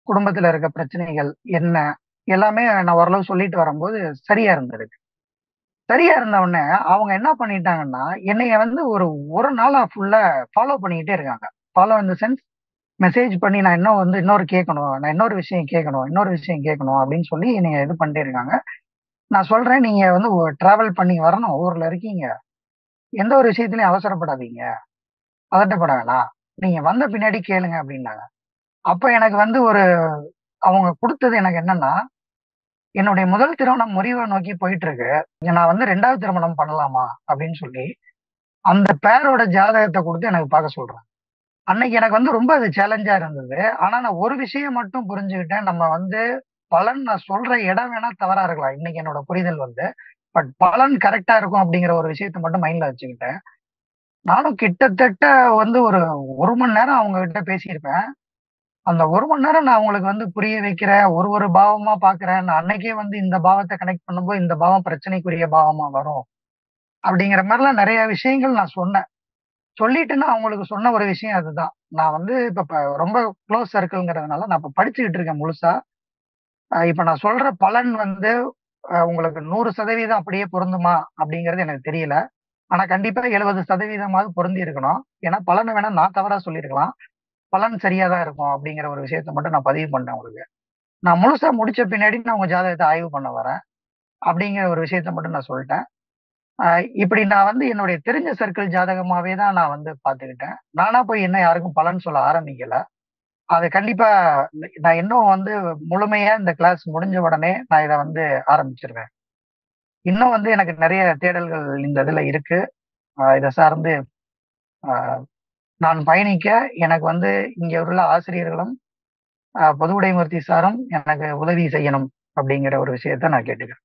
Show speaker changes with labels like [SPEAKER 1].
[SPEAKER 1] குடும்பத்துல இருக்க பிரச்சனைகள் என்ன எல்லாமே நான் ஓரளவு சொல்லிட்டு வரும்போது சரியா இருந்திருக்கு சரியா இருந்த உடனே அவங்க என்ன பண்ணிட்டாங்கன்னா என்னைய வந்து ஒரு ஒரு நாளா ஃபுல்லா ஃபாலோ பண்ணிக்கிட்டே இருக்காங்க ஃபாலோ இந்த சென்ஸ் மெசேஜ் பண்ணி நான் இன்னும் வந்து இன்னொரு கேட்கணும் நான் இன்னொரு விஷயம் கேட்கணும் இன்னொரு விஷயம் கேட்கணும் அப்படின்னு சொல்லி என்னைய இது பண்ணிட்டே இருக்காங்க நான் சொல்றேன் நீங்க வந்து டிராவல் பண்ணி வரணும் ஊர்ல இருக்கீங்க எந்த ஒரு விஷயத்திலையும் அவசரப்படாதீங்க பதட்டப்பட வேணாம் நீங்க வந்த பின்னாடி கேளுங்க அப்படின்னாங்க அப்ப எனக்கு வந்து ஒரு அவங்க கொடுத்தது எனக்கு என்னன்னா என்னுடைய முதல் திருமணம் முறிவை நோக்கி போயிட்டு இருக்கு நான் வந்து ரெண்டாவது திருமணம் பண்ணலாமா அப்படின்னு சொல்லி அந்த பேரோட ஜாதகத்தை கொடுத்து எனக்கு பார்க்க சொல்றேன் அன்னைக்கு எனக்கு வந்து ரொம்ப அது சேலஞ்சா இருந்தது ஆனா நான் ஒரு விஷயம் மட்டும் புரிஞ்சுக்கிட்டேன் நம்ம வந்து பலன் நான் சொல்ற இடம் வேணா தவறா இருக்கலாம் இன்னைக்கு என்னோட புரிதல் வந்து பட் பலன் கரெக்டா இருக்கும் அப்படிங்கிற ஒரு விஷயத்த மட்டும் மைண்ட்ல வச்சுக்கிட்டேன் நானும் கிட்டத்தட்ட வந்து ஒரு ஒரு மணி நேரம் அவங்க கிட்ட பேசியிருப்பேன் அந்த ஒரு மணி நேரம் நான் அவங்களுக்கு வந்து புரிய வைக்கிறேன் ஒரு ஒரு பாவமா பாக்குறேன் நான் அன்னைக்கே வந்து இந்த பாவத்தை கனெக்ட் பண்ணும்போது இந்த பாவம் பிரச்சனைக்குரிய பாவமா வரும் அப்படிங்கிற மாதிரிலாம் நிறைய விஷயங்கள் நான் சொன்னேன் சொல்லிட்டு நான் அவங்களுக்கு சொன்ன ஒரு விஷயம் அதுதான் நான் வந்து இப்ப ப- ரொம்ப க்ளோஸ் சர்க்கிள்ங்கிறதுனால நான் இப்ப படிச்சுக்கிட்டு இருக்கேன் முழுசா அஹ் இப்ப நான் சொல்ற பலன் வந்து அஹ் உங்களுக்கு நூறு சதவீதம் அப்படியே பொருந்துமா அப்படிங்கிறது எனக்கு தெரியல ஆனா கண்டிப்பா எழுபது சதவீதமாவது பொருந்தி இருக்கணும் ஏன்னா பலனை வேணா நான் தவறா சொல்லியிருக்கலாம் பலன் சரியா தான் இருக்கும் அப்படிங்கிற ஒரு விஷயத்த மட்டும் நான் பதிவு பண்ணேன் உங்களுக்கு நான் முழுசா முடிச்ச பின்னாடி நான் உங்க ஜாதகத்தை ஆய்வு பண்ண வரேன் அப்படிங்கிற ஒரு விஷயத்த மட்டும் நான் சொல்லிட்டேன் ஆஹ் இப்படி நான் வந்து என்னுடைய தெரிஞ்ச சர்க்கிள் ஜாதகமாவே தான் நான் வந்து பார்த்துக்கிட்டேன் நானா போய் என்ன யாருக்கும் பலன் சொல்ல ஆரம்பிக்கல அது கண்டிப்பா நான் இன்னும் வந்து முழுமையா இந்த கிளாஸ் முடிஞ்ச உடனே நான் இதை வந்து ஆரம்பிச்சிருவேன் இன்னும் வந்து எனக்கு நிறைய தேடல்கள் இந்த இதுல இருக்கு ஆஹ் இதை சார்ந்து ஆஹ் நான் பயணிக்க எனக்கு வந்து இங்க உள்ள ஆசிரியர்களும் ஆஹ் பொது உடைமூர்த்தி சாரும் எனக்கு உதவி செய்யணும் அப்படிங்கிற ஒரு விஷயத்த நான் கேட்டுக்கிறேன்